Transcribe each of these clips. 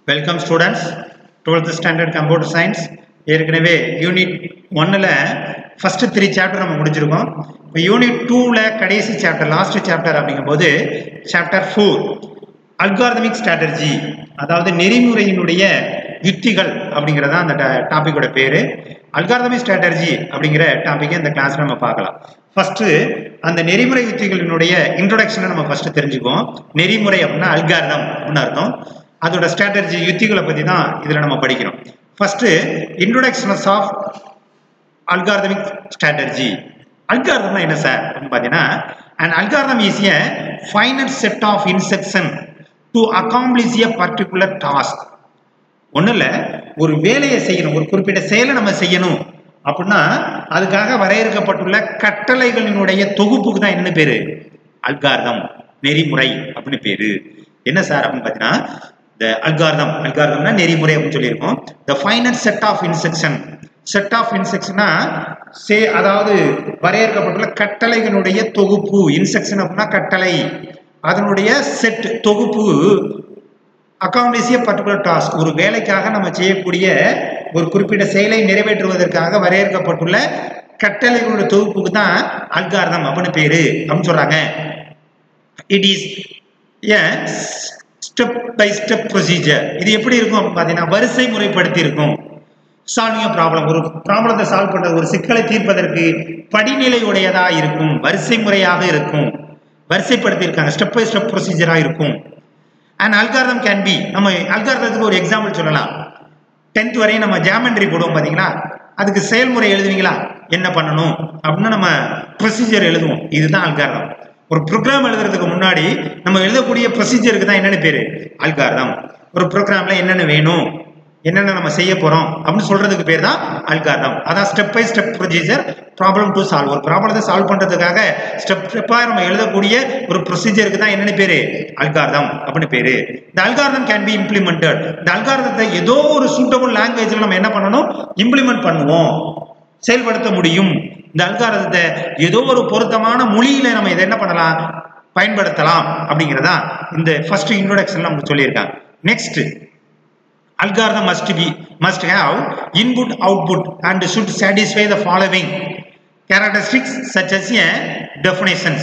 Welcome students twelfth standard computer science ஏற்கனவே unit ஒன்னில் first three chapter நம்ம முடிச்சிருக்கோம் இப்போ யூனிட் டூவில் கடைசி சாப்டர் லாஸ்ட் சாப்டர் அப்படிங்கும்போது சாப்டர் ஃபோர் அல்காரதமிக் ஸ்ட்ராட்டஜி அதாவது நெறிமுறையினுடைய யுக்திகள் அப்படிங்கிறதா அந்த டாப்பிக்கோட பேர் அல்காரதமிக் ஸ்ட்ராட்டஜி அப்படிங்கிற டாப்பிக்கை இந்த கிளாஸ் நம்ம பார்க்கலாம் ஃபர்ஸ்ட் அந்த நெறிமுறை யுக்திகளினுடைய இன்ட்ரோடக்ஷனை நம்ம ஃபர்ஸ்ட் தெரிஞ்சுக்குவோம் நெறிமுறை அப்படின்னா அல்காரதம் அப்படின்னு அர்த்தம் அதோட ஸ்ட்ராட்டஜி யுக்திகளை பற்றி தான் இதில் நம்ம படிக்கிறோம் first introductions of algorithmic strategy அல்காரதம்னா என்ன சார் அப்படின்னு பார்த்தீங்கன்னா and algorithm is a final set of instruction to accomplish a particular task ஒன்றும் இல்லை ஒரு வேலையை செய்யணும் ஒரு குறிப்பிட்ட செயலை நம்ம செய்யணும் அப்படின்னா அதுக்காக வரையறுக்கப்பட்டுள்ள கட்டளைகளினுடைய தொகுப்புக்கு தான் என்ன பேரு அல்காரதம் நெறிமுறை அப்படின்னு பேரு என்ன சார் அப்படின்னு பார்த்தீங்கன்னா த அல்காரதம் அல்காரதம்னா நெறிமுறை அப்படின்னு சொல்லியிருக்கோம் the final set of instruction set of இன்ஸ்ட்ரக்ஷனா சே அதாவது வரையறுக்கப்பட்டுள்ள கட்டளைகளுடைய தொகுப்பு இன்ஸ்ட்ரக்ஷன் அப்படின்னா கட்டளை அதனுடைய செட் தொகுப்பு அக்காமடேசிய பர்டிகுலர் டாஸ்க் ஒரு வேலைக்காக நம்ம செய்யக்கூடிய ஒரு குறிப்பிட்ட செயலை நிறைவேற்றுவதற்காக வரையறுக்கப்பட்டுள்ள கட்டளைகளோட தொகுப்புக்கு தான் அல்காரதம் அப்படின்னு பேரு அப்படின்னு சொல்றாங்க it is a step by step procedure இது எப்படி இருக்கும் அப்படின்னு பார்த்தீங்கன்னா வரிசை முறைப்படுத்தி இருக்கும் சால்விங் ப்ராப்ளம் ஒரு ப்ராப்ளத்தை சால்வ் பண்றது ஒரு சிக்கலை தீர்ப்பதற்கு படிநிலை உடையதா இருக்கும் வரிசை முறையாக இருக்கும் வரிசைப்படுத்தி இருக்காங்க ஸ்டெப் பை ஸ்டெப் ப்ரொசீஜரா இருக்கும் அண்ட் அல்காரதம் கேன் பி நம்ம அல்காரதத்துக்கு ஒரு எக்ஸாம்பிள் சொல்லலாம் டென்த் வரையும் நம்ம ஜாமெண்ட்ரி போடுவோம் பார்த்தீங்களா அதுக்கு செயல்முறை எழுதுவீங்களா என்ன பண்ணணும் அப்படின்னு நம்ம ப்ரொசீஜர் எழுதுவோம் இதுதான் அல்காரதம் ஒரு ப்ரோக்ராம் எழுதுறதுக்கு முன்னாடி நம்ம எழுதக்கூடிய ப்ரொசீஜருக்கு தான் என்னென்ன பேர் அல்காரதம் ஒரு ப்ரோக்ராம்ல என்னென்ன வேணும் என்னென்ன நம்ம செய்ய போறோம் அப்படின்னு சொல்றதுக்கு பேர் தான் அல்காரதம் அதான் step by step procedure problem to solve ஒரு ப்ராப்ளத்தை சால்வ் பண்றதுக்காக ஸ்டெப் ஸ்டெப்பா நம்ம எழுதக்கூடிய ஒரு ப்ரொசீஜருக்கு தான் என்னென்ன பேரு அல்காரதம் அப்படின்னு பேரு இந்த அல்காரதம் கேன் பி இம்ப்ளிமெண்டட் இந்த அல்காரதத்தை ஏதோ ஒரு சூட்டபிள் லாங்குவேஜ்ல நம்ம என்ன பண்ணணும் இம்ப்ளிமெண்ட் பண்ணுவோம் செயல்படுத்த முடியும் இந்த அல்காரதத்தை ஏதோ ஒரு பொருத்தமான மொழியில நம்ம இதை என்ன பண்ணலாம் பயன்படுத்தலாம் அப்படிங்கிறதா இந்த ஃபர்ஸ்ட் இன்ட்ரோடக்ஷன் நமக்கு சொல்லியிருக்காங்க next algorithm must be must have input output and should satisfy the following characteristics such as a definitions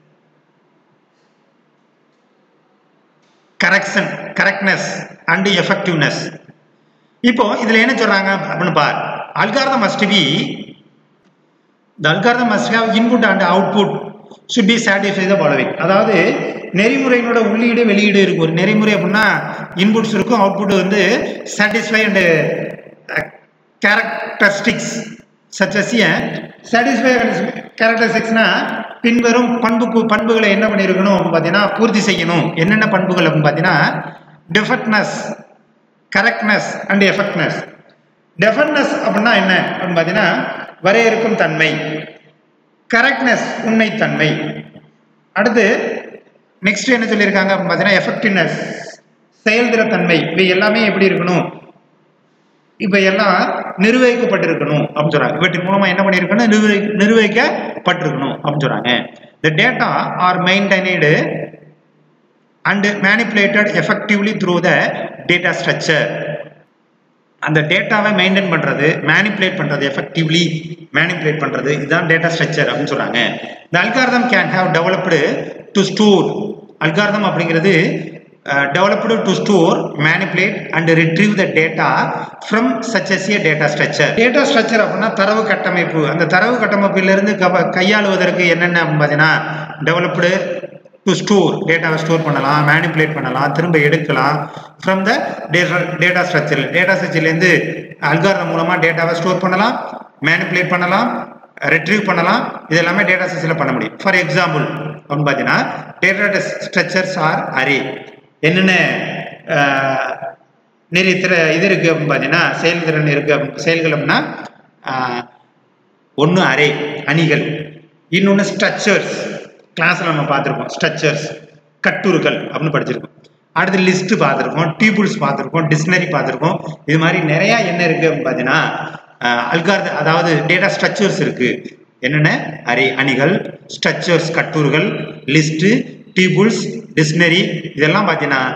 correction correctness and effectiveness இப்போ இதுல என்ன சொல்றாங்க அப்படின்னு பார் algorithm must be the algorithm must have input and output should be satisfy the following அதாவது நெறிமுறையினோட உள்ளீடு வெளியீடு இருக்கும் ஒரு நெறிமுறை அப்படின்னா இன்புட்ஸ் இருக்கும் அவுட்புட் வந்து சாட்டிஸ்ஃபை அண்ட் கேரக்டரிஸ்டிக்ஸ் சச்சசிய சாட்டிஸ்ஃபை கேரக்டரிஸ்டிக்ஸ்னா பின்வரும் பண்பு பண்புகளை என்ன பண்ணியிருக்கணும் பார்த்தீங்கன்னா பூர்த்தி செய்யணும் என்னென்ன பண்புகள் அப்படின்னு பார்த்தீங்கன்னா டெஃபெக்ட்னஸ் கரெக்ட்னஸ் அண்ட் எஃபெக்ட்னஸ் டெஃபெக்ட்னஸ் அப்படின்னா என்ன அப்படின்னு பார்த்தீங்கன்னா வரையறுக்கும் தன்மை கரெக்ட்னஸ் உண்மைத்தன்மை அடுத்து நெக்ஸ்ட் என்ன சொல்லியிருக்காங்க அப்படின்னு பார்த்தீங்கன்னா எஃபெக்டிவ்னஸ் செயல்திறத்தன்மை இவை எல்லாமே எப்படி இருக்கணும் இப்போ எல்லாம் நிர்வகிக்கப்பட்டிருக்கணும் அப்படின்னு சொல்றாங்க இவற்றின் மூலமா என்ன பண்ணியிருக்கணும் நிர்வகி நிர்வகிக்கப்பட்டிருக்கணும் அப்படின்னு சொல்றாங்க the data are maintained and manipulated effectively through the data structure அந்த டேட்டாவை மெயின்டைன் பண்றது மேனிப்புலேட் பண்றது எஃபெக்டிவ்லி மேனிப்புலேட் பண்றது இதுதான் டேட்டா ஸ்ட்ரக்சர் அப்படின்னு சொல்றாங்க இந்த algorithm can have developed to store algorithm அப்படிங்கிறது developed to store manipulate and retrieve the data from such as a data structure data structure அப்படின்னா தரவு கட்டமைப்பு அந்த தரவு கட்டமைப்பிலிருந்து கையாளுவதற்கு என்னென்ன பார்த்தீங்கன்னா டெவலப்டு டு ஸ்டோர் டேட்டாவை ஸ்டோர் பண்ணலாம் மேனிப்புலேட் பண்ணலாம் திரும்ப எடுக்கலாம் from the data data structure data ஸ்ட்ரக்சர்லேருந்து அல்காரதம் மூலமாக டேட்டாவை ஸ்டோர் பண்ணலாம் மேனிப்புலேட் பண்ணலாம் ரெட்ரீவ் பண்ணலாம் இது எல்லாமே டேட்டா ஸ்ட்ரக்சரில் பண்ண முடியும் ஃபார் எக்ஸாம்பிள் அப்படின்னு பார்த்தீங்கன்னா டேட்டா ஸ்ட்ரக்சர்ஸ் ஆர் அரே என்னென்ன நிறைய திற இது இருக்குது அப்படின்னு பார்த்தீங்கன்னா செயல்திறன் இருக்குது செயல்கள் அப்படின்னா ஒன்று அரே அணிகள் இன்னொன்று ஸ்ட்ரக்சர்ஸ் கிளாஸில் நம்ம பார்த்துருக்கோம் ஸ்ட்ரக்சர்ஸ் கட்டுருக்கள் அப்படின்னு படிச்சிருக்கோம் அடுத்து லிஸ்ட் பார்த்துருக்கோம் டீபிள்ஸ் பார்த்துருக்கோம் டிக்ஷனரி பார்த்துருக்கோம் இது மாதிரி நிறையா என்ன இருக்குது அப்படின்னு பார்த்தீங்கன்னா அல்கார்த அதாவது டேட்டா ஸ்ட்ரக்சர்ஸ் இருக்குது என்னென்ன அரே அணிகள் ஸ்ட்ரக்சர்ஸ் கட்டுர்கள் லிஸ்ட்டு டீபிள்ஸ் டிக்ஷனரி இதெல்லாம் பார்த்தீங்கன்னா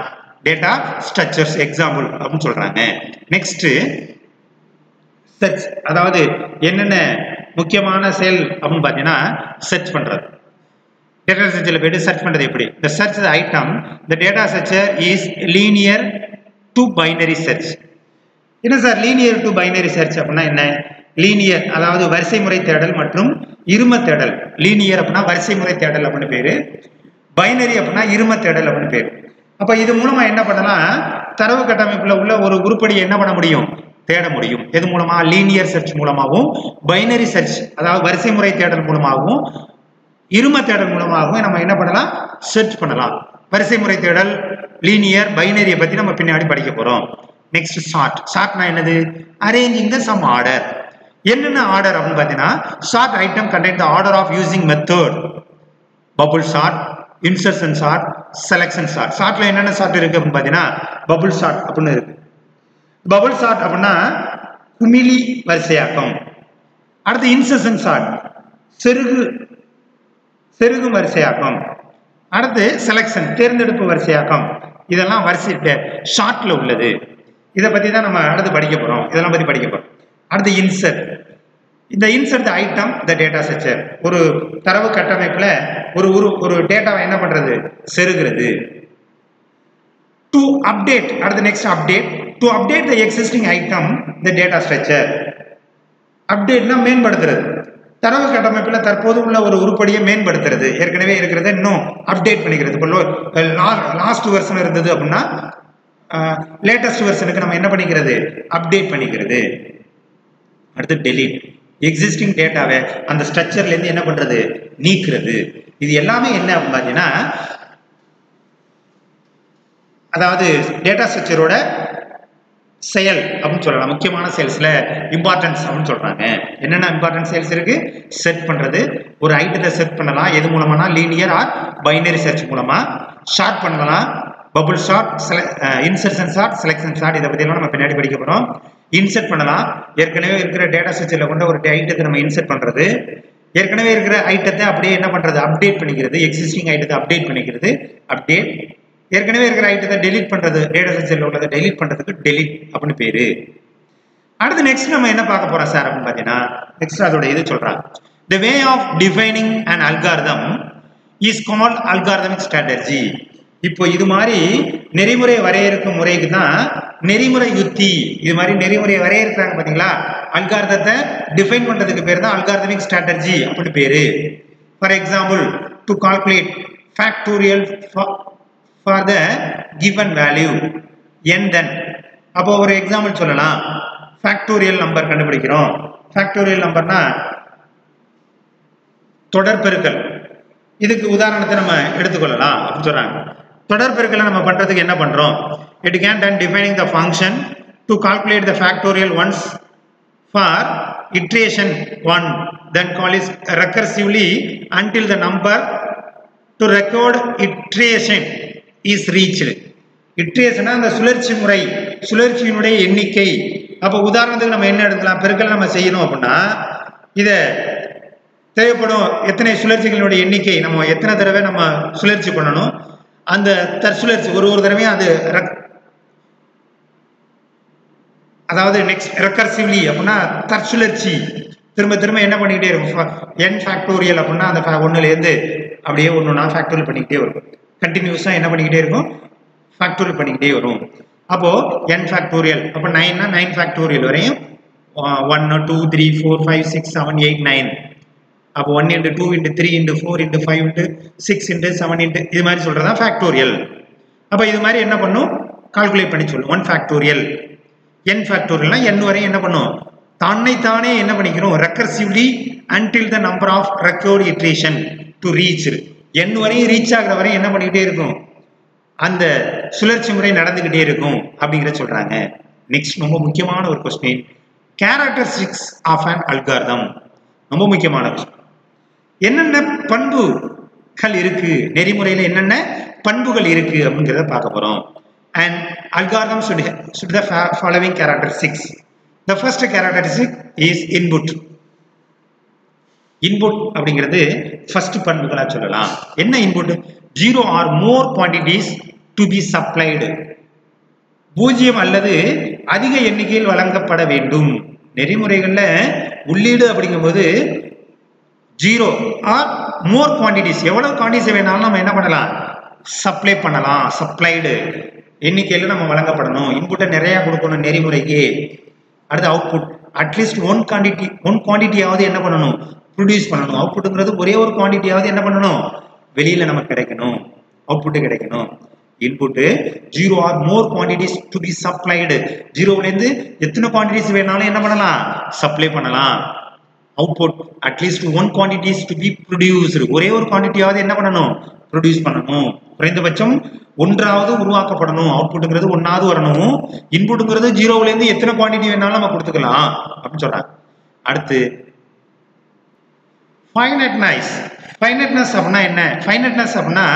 டேட்டா ஸ்ட்ரக்சர்ஸ் எக்ஸாம்பிள் அப்படின்னு சொல்றாங்க நெக்ஸ்ட் சர்ச் அதாவது என்னென்ன முக்கியமான செயல் அப்படின்னு பார்த்தீங்கன்னா சர்ச் பண்றது டேட்டா சர்ச்சில் போயிட்டு சர்ச் பண்றது எப்படி the search the item the data searcher is linear to binary search என்ன sir linear to binary search அப்படின்னா என்ன லீனியர் அதாவது வரிசை முறை தேடல் மற்றும் இரும தேடல் லீனியர் அப்படின்னா வரிசை முறை தேடல் அப்படின்னு பேரு பைனரி அப்படின்னா இரும தேடல் அப்படின்னு பேரு அப்ப இது மூலமா என்ன பண்ணலாம் தரவு கட்டமைப்புல உள்ள ஒரு உருப்படியை என்ன பண்ண முடியும் தேட முடியும் எது மூலமா லீனியர் சர்ச் மூலமாகவும் பைனரி சர்ச் அதாவது வரிசை முறை தேடல் மூலமாகவும் இரும தேடல் மூலமாகவும் நம்ம என்ன பண்ணலாம் சர்ச் பண்ணலாம் வரிசை முறை தேடல் லீனியர் பைனரியை பத்தி நம்ம பின்னாடி படிக்க போறோம் நெக்ஸ்ட் சார்ட் சார்ட்னா என்னது அரேஞ்சிங் த சம் ஆர்டர் என்னென்ன ஆர்டர் அப்படின்னு பார்த்தீங்கன்னா sort item contain the order of using method bubble sort insertion sort selection sort சார்ட்ல என்னென்ன சார்ட் இருக்கு அப்படின்னு பார்த்தீங்கன்னா பபுள் சார்ட் அப்படின்னு இருக்கு பபுள் சார்ட் அப்படின்னா குமிழி வரிசையாக்கம் அடுத்து இன்சர்ஷன் சார்ட் செருகு செருகும் வரிசையாக்கம் அடுத்து செலெக்ஷன் தேர்ந்தெடுப்பு வரிசையாக்கம் இதெல்லாம் வரிசை ஷார்ட்ல உள்ளது இதை பத்தி தான் நம்ம அடுத்து படிக்க போறோம் இதெல்லாம் பத்தி படிக்க போறோம் அடுத்து இன்சர்ட் இந்த இன்சர்ட் ஐட்டம் த டேட்டா செச்சர் ஒரு தரவு கட்டமைப்புல ஒரு ஒரு ஒரு டேட்டாவை என்ன பண்றது செருகிறது டு அப்டேட் அடுத்து next update to update the existing item the data structure அப்டேட்னா மேம்படுத்துறது தரவு கட்டமைப்புல தற்போது உள்ள ஒரு உருப்படியை மேம்படுத்துறது ஏற்கனவே இருக்கிறத இன்னும் அப்டேட் பண்ணிக்கிறது இப்போ லாஸ்ட் வெர்ஷன் இருந்தது அப்படின்னா லேட்டஸ்ட் வெர்ஷனுக்கு நம்ம என்ன பண்ணிக்கிறது அப்டேட் பண்ணிக்கிறது அடுத்து டெலீட் எக்ஸிஸ்டிங் டேட்டாவை அந்த ஸ்ட்ரக்சர்ல இருந்து என்ன பண்றது நீக்கிறது இது எல்லாமே என்ன அப்படின்னு பார்த்தீங்கன்னா அதாவது டேட்டா ஸ்ட்ரக்சரோட செயல் அப்படின்னு சொல்லலாம் முக்கியமான சேல்ஸ்ல இம்பார்ட்டன்ஸ் அப்படின்னு சொல்றாங்க என்னென்ன இம்பார்ட்டன்ட் சேல்ஸ் இருக்கு செட் பண்றது ஒரு ஐட்டத்தை செட் பண்ணலாம் எது மூலமானா லீனியர் ஆர் பைனரி சர்ச் மூலமா ஷார்ட் பண்ணலாம் bubble sort insertion sort selection sort இதை பற்றியெல்லாம் நம்ம பின்னாடி படிக்க போகிறோம் இன்சர்ட் பண்ணலாம் ஏற்கனவே இருக்கிற டேட்டா ஸ்ட்ரக்சரில் கொண்ட ஒரு ஐட்டத்தை நம்ம இன்சர்ட் பண்ணுறது ஏற்கனவே இருக்கிற ஐட்டத்தை அப்படியே என்ன பண்ணுறது அப்டேட் பண்ணிக்கிறது எக்ஸிஸ்டிங் ஐட்டத்தை அப்டேட் பண்ணிக்கிறது அப்டேட் ஏற்கனவே இருக்கிற ஐட்டத்தை டெலிட் பண்ணுறது டேட்டா ஸ்ட்ரக்சரில் உள்ளதை டெலிட் பண்ணுறதுக்கு டெலிட் அப்படின்னு பேர் அடுத்து நெக்ஸ்ட் நம்ம என்ன பார்க்க போறோம் சார் அப்படின்னு பார்த்தீங்கன்னா நெக்ஸ்ட் அதோட இது சொல்றாங்க the way of defining and algorithm is call algorithmic strategy இப்போ இது மாதிரி நெறிமுறை வரையறுக்கும் முறைக்கு தான் நெறிமுறை யுத்தி இது மாதிரி நெறிமுறை வரையறுக்கிறாங்க பாத்தீங்களா அல்காரதத்தை டிஃபைன் பண்றதுக்கு பேர் தான் அல்காரதமிக் ஸ்ட்ராட்டஜி அப்படின்னு பேரு for example to calculate factorial for the given value n then அப்போ ஒரு எக்ஸாம்பிள் சொல்லலாம் ஃபேக்டோரியல் நம்பர் கண்டுபிடிக்கிறோம் ஃபேக்டோரியல் நம்பர்னா தொடர் பெருக்கல் இதுக்கு உதாரணத்தை நம்ம எடுத்துக்கொள்ளலாம் அப்படின்னு சொல்றாங்க தொடர் பெருக்கலை நம்ம பண்றதுக்கு என்ன பண்றோம் it can done defining the function to calculate the factorial once for iteration 1 then call is recursively until the number to record iteration is reached இட்ரேஷனா அந்த சுழற்சி முறை சுழற்சியினுடைய எண்ணிக்கை அப்போ உதாரணத்துக்கு நம்ம என்ன எடுக்கலாம் பெருக்கல் நம்ம செய்யணும் அப்படின்னா இதை தேவைப்படும் எத்தனை சுழற்சிகளினுடைய எண்ணிக்கை நம்ம எத்தனை தடவை நம்ம சுழற்சி பண்ணணும் அந்த தற்சுழற்சி ஒரு ஒரு தடவையும் அது அதாவது நெக்ஸ்ட் ரெக்கர்சிவ்லி அப்படின்னா தற்சுழற்சி திரும்ப திரும்ப என்ன பண்ணிக்கிட்டே இருக்கும் என் ஃபேக்டோரியல் அப்படின்னா அந்த ஒன்றுலேருந்து அப்படியே ஒன்று ஒன்றா ஃபேக்டோரியல் பண்ணிக்கிட்டே வரும் கண்டினியூஸாக என்ன பண்ணிக்கிட்டே இருக்கும் ஃபேக்டோரியல் பண்ணிக்கிட்டே வரும் அப்போ என் ஃபேக்டோரியல் அப்போ நைன்னா நைன் ஃபேக்டோரியல் வரையும் ஒன்று two three four five six seven eight nine அப்போ one into two into three into four into five into six into seven into இது மாதிரி சொல்கிறதா ஃபேக்டோரியல் அப்போ இது மாதிரி என்ன பண்ணும் கால்குலேட் பண்ணி சொல்லும் ஒன் ஃபேக்டோரியல் என் ஃபேக்டோரியல்னா என் வரையும் என்ன பண்ணும் தன்னைத்தானே என்ன பண்ணிக்கிறோம் recursively until the number of record iteration to reach n வரையும் ரீச் ஆகிற வரையும் என்ன பண்ணிக்கிட்டே இருக்கும் அந்த சுழற்சி முறை நடந்துகிட்டே இருக்கும் அப்படிங்கிற சொல்றாங்க நெக்ஸ்ட் ரொம்ப முக்கியமான ஒரு question characteristics of an algorithm ரொம்ப முக்கியமான கொஸ்டின் என்னென்ன பண்புகள் இருக்கு நெறிமுறையில் என்னென்ன பண்புகள் இருக்கு அப்படிங்கிறத பார்க்க போறோம் and algorithm should should the following characteristics the first characteristic is input input அப்படிங்கிறது ஃபர்ஸ்ட் பண்புகளா சொல்லலாம் என்ன input zero or more quantities to be supplied பூஜ்ஜியம் அல்லது அதிக எண்ணிக்கையில் வழங்கப்பட வேண்டும் நெறிமுறைகள்ல உள்ளீடு அப்படிங்கும்போது ஜீரோ ஆர் மோர் குவான்டிட்டிஸ் எவ்வளவு குவான்டிட்டிஸ் வேணாலும் நம்ம என்ன பண்ணலாம் சப்ளை பண்ணலாம் சப்ளைடு எண்ணிக்கையில் நம்ம வழங்கப்படணும் இன்புட்டை நிறைய கொடுக்கணும் நெறிமுறைக்கு அடுத்து output at least one quantity one குவான்டிட்டியாவது என்ன பண்ணணும் ப்ரொடியூஸ் பண்ணணும் அவுட்புட்டுங்கிறது ஒரே ஒரு குவான்டிட்டியாவது என்ன பண்ணணும் வெளியில நமக்கு கிடைக்கணும் அவுட்புட்டு கிடைக்கணும் input zero or more quantities to be supplied ஜீரோலேருந்து எத்தனை குவான்டிட்டிஸ் வேணாலும் என்ன பண்ணலாம் சப்ளை பண்ணலாம் output at least one quantities to be produced ஒரே ஒரு குவான்டிட்டியாவது என்ன பண்ணணும் ப்ரொடியூஸ் பண்ணணும் குறைந்தபட்சம் ஒன்றாவது உருவாக்கப்படணும் அவுட்புட்டுங்கிறது ஒன்னாவது வரணும் இன்புட்டுங்கிறது ஜீரோவிலேருந்து எத்தனை குவான்டிட்டி வேணாலும் நம்ம கொடுத்துக்கலாம் அப்படின்னு சொல்றாங்க அடுத்து ஃபைனட்னைஸ் ஃபைனட்னஸ் அப்படின்னா என்ன ஃபைனட்னஸ் அப்படின்னா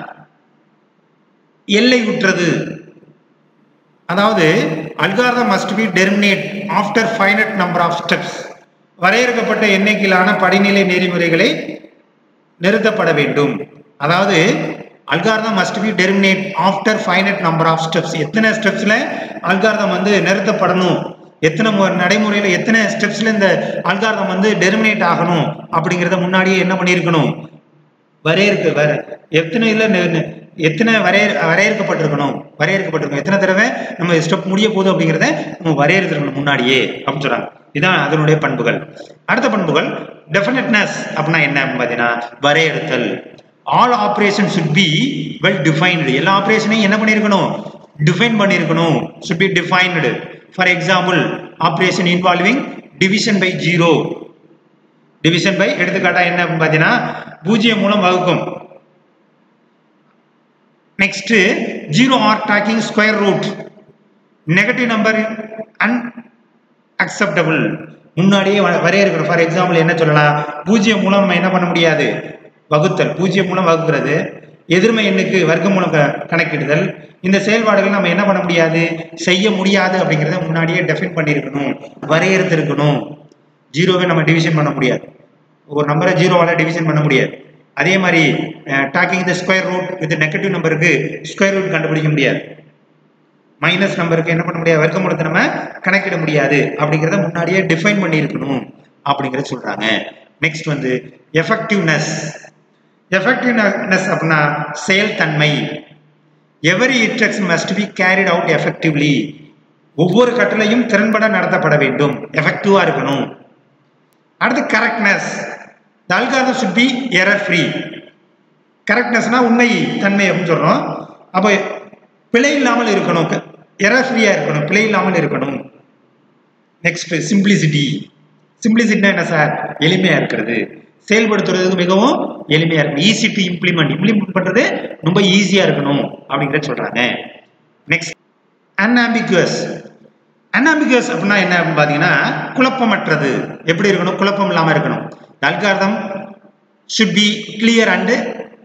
எல்லை உற்றது அதாவது algorithm must be terminate after finite number of steps வரையறுக்கப்பட்ட எண்ணிக்கையிலான படிநிலை நெறிமுறைகளை நிறுத்தப்பட வேண்டும் அதாவது algorithm must be terminate after finite number of steps எத்தனை ஸ்டெப்ஸ்ல அல்காரதம் வந்து நிறுத்தப்படணும் எத்தனை மு- நடைமுறையில எத்தனை ஸ்டெப்ஸ்ல இந்த அல்காரதம் வந்து டெர்மினேட் ஆகணும் அப்படிங்கிறத முன்னாடியே என்ன பண்ணியிருக்கணும் வரையறுக்க வர எத்தனை இல்ல நெ- நெ- எத்தனை வரைய வரையறுக்கப்பட்டிருக்கணும் வரையறுக்கப்பட்டிருக்கணும் எத்தனை தடவை நம்ம ஸ்டெப் முடிய போகுது அப்படிங்கிறத நம்ம வரையறுத்திருக்கணும் முன்னாடியே அப்படின்னு சொல்றாங்க இதான் அதனுடைய பண்புகள் அடுத்த பண்புகள் டெஃபினட்னஸ் அப்படின்னா என்ன அப்படின்னு பார்த்தீங்கன்னா வரையறுத்தல் all operation should be well defined எல்லா ஆப்ரேஷனையும் என்ன பண்ணியிருக்கணும் டிஃபைன் பண்ணியிருக்கணும் should be defined for example operation involving division by zero division by எடுத்துக்காட்டா என்ன அப்படின்னு பார்த்தீங்கன்னா பூஜ்ஜியம் மூலம் வகுக்கும் next zero or taking square root negative number unacceptable முன்னாடியே வ- வரையறுக்கணும் ஃபார் எக்ஸாம்பிள் என்ன சொல்லலாம் பூஜ்ஜியம் மூலம் நம்ம என்ன பண்ண முடியாது வகுத்தல் பூஜ்ஜியம் மூலம் வகுக்கிறது எதிர்மை எண்ணுக்கு வர்க்க மூலம் க- கணக்கிடுதல் இந்த செயல்பாடுகள் நம்ம என்ன பண்ண முடியாது செய்ய முடியாது அப்படிங்கிறத முன்னாடியே டெஃபைன் பண்ணியிருக்கணும் வரையறுத்திருக்கணும் ஜீரோவை நம்ம டிவிஷன் பண்ண முடியாது ஒரு நம்பரை ஜீரோவால டிவிஷன் பண்ண முடியாது அதே மாதிரி taking the square root with negative நம்பருக்கு ஸ்கொயர் ரூட் கண்டுபிடிக்க முடியாது மைனஸ் நம்பருக்கு என்ன பண்ண முடியாது வர்க்கமூலத்தை நம்ம கணக்கிட முடியாது அப்படிங்கிறத முன்னாடியே டிஃபைன் பண்ணியிருக்கணும் அப்படிங்கிறத சொல்றாங்க நெக்ஸ்ட் வந்து எஃபெக்டிவ்னஸ் எஃபெக்டிவ்னஸ் அப்படின்னா செயல்தன்மை every instruction must be carried out effectively ஒவ்வொரு கட்டளையும் திறன்பட நடத்தப்பட வேண்டும் எஃபெக்டிவா இருக்கணும் அடுத்து correctness the algorithm should be error free கரெக்ட்னஸ்னா உண்மை தன்மை அப்படின்னு சொல்றோம் அப்போ பிழை இல்லாமல் இருக்கணும் எரர் ஃப்ரீயா இருக்கணும் பிழை இல்லாமல் இருக்கணும் நெக்ஸ்ட் சிம்பிளிசிட்டி சிம்பிளிசிட்டினா என்ன சார் எளிமையா இருக்கிறது செயல்படுத்துறதுக்கு மிகவும் எளிமையா இருக்கணும் ஈஸி டு இம்ப்ளிமெண்ட் இம்ப்ளிமெண்ட் பண்றது ரொம்ப ஈஸியா இருக்கணும் அப்படிங்கிறத சொல்றாங்க நெக்ஸ்ட் அன்ஆம்பிகுவஸ் அன்ஆம்பிகுவஸ் அப்படின்னா என்ன அப்படின்னு பார்த்தீங்கன்னா குழப்பமற்றது எப்படி இருக்கணும் குழப்பம் இல்லாம இருக்கணும் algorithm should be clear and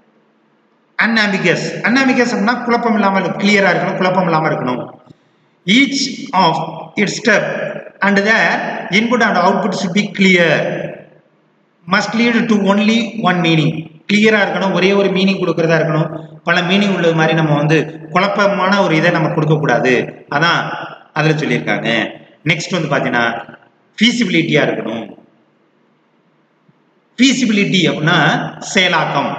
unambiguous unambiguous அப்படின்னா குழப்பம் இல்லாமல் கிளியரா இருக்கணும் குழப்பம் இல்லாமல் இருக்கணும் each of it step and the input and output should be clear must lead to only one meaning கிளியரா இருக்கணும் ஒரே ஒரு மீனிங் கொடுக்கறதா இருக்கணும் பல மீனிங் உள்ளது மாதிரி நம்ம வந்து குழப்பமான ஒரு இதை நம்ம கொடுக்கக்கூடாது அதான் அதுல சொல்லியிருக்காங்க நெக்ஸ்ட் வந்து பார்த்தீங்கன்னா ஃபீசிபிலிட்டியா இருக்கணும் ஃபீசிபிலிட்டி அப்படின்னா செயலாக்கம்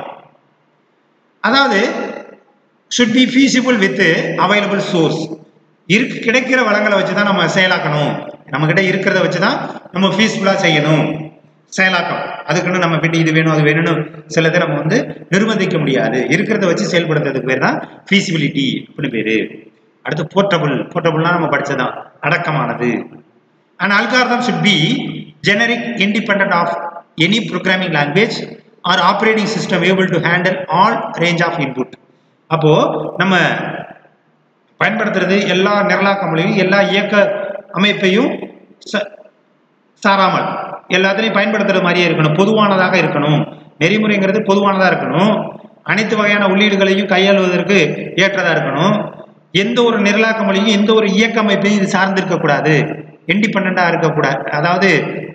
அதாவது should be feasible with available source இருக்கு கிடைக்கிற வளங்களை வச்சு தான் நம்ம செயலாக்கணும் நம்ம கிட்ட இருக்கிறத வச்சு தான் நம்ம ஃபீஸிபிளா செய்யணும் செயலாக்கம் அதுக்குன்னு நம்ம கிட்ட இது வேணும் அது வேணும்னு சிலதை நம்ம வந்து நிர்பந்திக்க முடியாது இருக்கிறத வச்சு செயல்படுத்துறதுக்கு பேர் தான் ஃபீசிபிலிட்டி அப்படின்னு பேரு அடுத்து போர்ட்டபிள் போர்ட்டபிள்னா நம்ம படிச்சதான் அடக்கமானது An algorithm should be generic independent of any programming language or operating system able to handle all range of input. அப்போ நம்ம பயன்படுத்துறது எல்லா நிரலாக்க மொழியும் எல்லா இயக்க அமைப்பையும் ச- சாராமல் எல்லாத்துலையும் பயன்படுத்துறது மாதிரியே இருக்கணும் பொதுவானதாக இருக்கணும் நெறிமுறைங்கிறது பொதுவானதாக இருக்கணும் அனைத்து வகையான உள்ளீடுகளையும் கையாளுவதற்கு ஏற்றதா இருக்கணும் எந்த ஒரு நிரலாக்க மொழியும் எந்த ஒரு இயக்க அமைப்பையும் இது சார்ந்து இருக்கக்கூடாது இண்டிபெண்டா இருக்கக்கூடாது அதாவது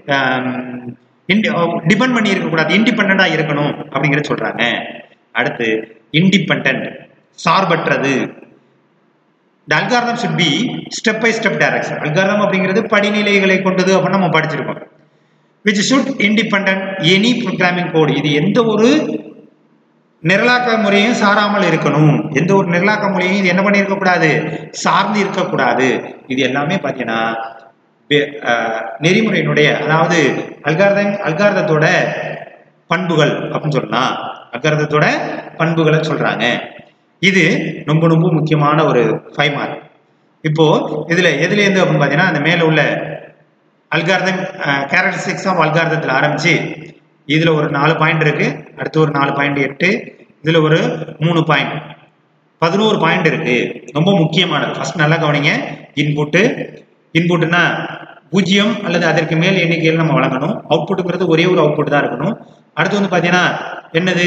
டிபெண்ட் பண்ணி இருக்கக்கூடாது இண்டிபெண்டா இருக்கணும் அப்படிங்கிறத சொல்றாங்க அடுத்து இண்டிபெண்ட் சார்பற்றது இந்த algorithm should be step by step direction algorithm அப்படிங்கிறது படிநிலைகளை கொண்டது அப்படின்னு நம்ம படிச்சிருக்கோம் which should independent any programming code இது எந்த ஒரு நிரலாக்க முறையும் சாராமல் இருக்கணும் எந்த ஒரு நிரலாக்க முறையும் இது என்ன பண்ணியிருக்க கூடாது சார்ந்து இருக்கக்கூடாது இது எல்லாமே பார்த்தீங்கன்னா வே- அஹ், நெறிமுறையினுடைய அதாவது அல்காரதம் அல்காரதத்தோட பண்புகள் அப்படின்னு சொல்லலாம் அல்காரதத்தோட பண்புகளை சொல்றாங்க இது ரொம்ப ரொம்ப முக்கியமான ஒரு ஃபைவ் மார்க் இப்போ இதுல எதுல இருந்து அப்படின்னு பார்த்தீங்கன்னா அந்த மேல உள்ள அல்காரதம் கேரக்டரிஸ்டிக்ஸ் ஆஃப் அல்காரதத்தில் ஆரம்பிச்சு இதுல ஒரு நாலு பாயிண்ட் இருக்கு அடுத்து ஒரு நாலு பாயிண்ட் எட்டு இதுல ஒரு மூணு பாயிண்ட் பதினோரு பாயிண்ட் இருக்கு ரொம்ப முக்கியமானது ஃபர்ஸ்ட் நல்லா கவனிங்க இன்புட்டு இன்புட்னா பூஜ்ஜியம் அல்லது அதற்கு மேல் எண்ணிக்கையில் நம்ம வழங்கணும் அவுட்புட்டுங்கிறது ஒரே ஒரு அவுட்புட் தான் இருக்கணும் அடுத்து வந்து பார்த்தீங்கன்னா என்னது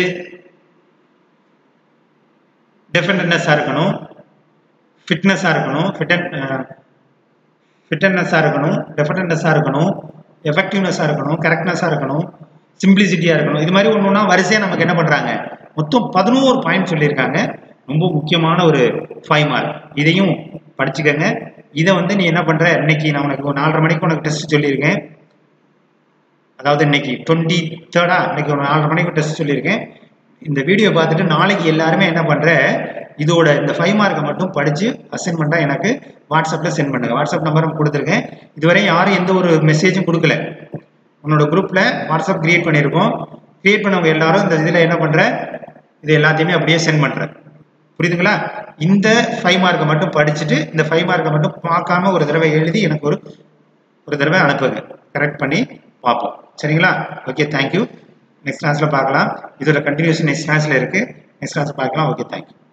டெஃபினட்னஸாக இருக்கணும் ஃபிட்னஸாக இருக்கணும் ஃபிட்டன் ஃபிட்டனஸாக இருக்கணும் டெஃபினட்னஸாக இருக்கணும் எஃபெக்டிவ்னஸாக இருக்கணும் கரெக்ட்னஸாக இருக்கணும் சிம்பிளிசிட்டியாக இருக்கணும் இது மாதிரி ஒன்று ஒன்றா வரிசையாக நமக்கு என்ன பண்ணுறாங்க மொத்தம் பதினோரு பாயிண்ட் சொல்லியிருக்காங்க ரொம்ப முக்கியமான ஒரு ஃபைவ் மார்க் இதையும் படிச்சுக்கங்க இதை வந்து நீ என்ன பண்ணுற இன்னைக்கு நான் உனக்கு ஒரு நாலரை மணிக்கு உனக்கு டெஸ்ட் சொல்லியிருக்கேன் அதாவது இன்னைக்கு டுவெண்ட்டி தேர்டா இன்னைக்கு ஒரு நாலரை மணிக்கு டெஸ்ட் சொல்லியிருக்கேன் இந்த வீடியோ பார்த்துட்டு நாளைக்கு எல்லாருமே என்ன பண்ற இதோட இந்த ஃபைவ் மார்க்கை மட்டும் படிச்சு அசைன்மெண்ட்டாக எனக்கு வாட்ஸ்அப்பில் சென்ட் பண்ணுங்க வாட்ஸ்அப் நம்பரும் கொடுத்துருக்கேன் இதுவரை யாரும் எந்த ஒரு மெசேஜும் கொடுக்கல உன்னோட குரூப்பில் வாட்ஸ்அப் கிரியேட் பண்ணியிருக்கோம் கிரியேட் பண்ணவங்க எல்லாரும் இந்த இதில் என்ன பண்ற இது எல்லாத்தையுமே அப்படியே சென்ட் பண்றேன் புரியுதுங்களா இந்த ஃபைவ் மார்க்கை மட்டும் படிச்சுட்டு இந்த ஃபைவ் மார்க்கை மட்டும் பார்க்காம ஒரு தடவை எழுதி எனக்கு ஒரு ஒரு தடவை அனுப்புங்க கரெக்ட் பண்ணி பார்ப்போம் சரிங்களா ஓகே தேங்க்யூ நெக்ஸ்ட் கிளாஸில் பார்க்கலாம் இதோட கண்டினியூஷன் நெக்ஸ்ட் கிளாஸில் இருக்குது நெக்ஸ்ட் கிளாஸ் பார்க்கலாம் ஓகே தேங்க்யூ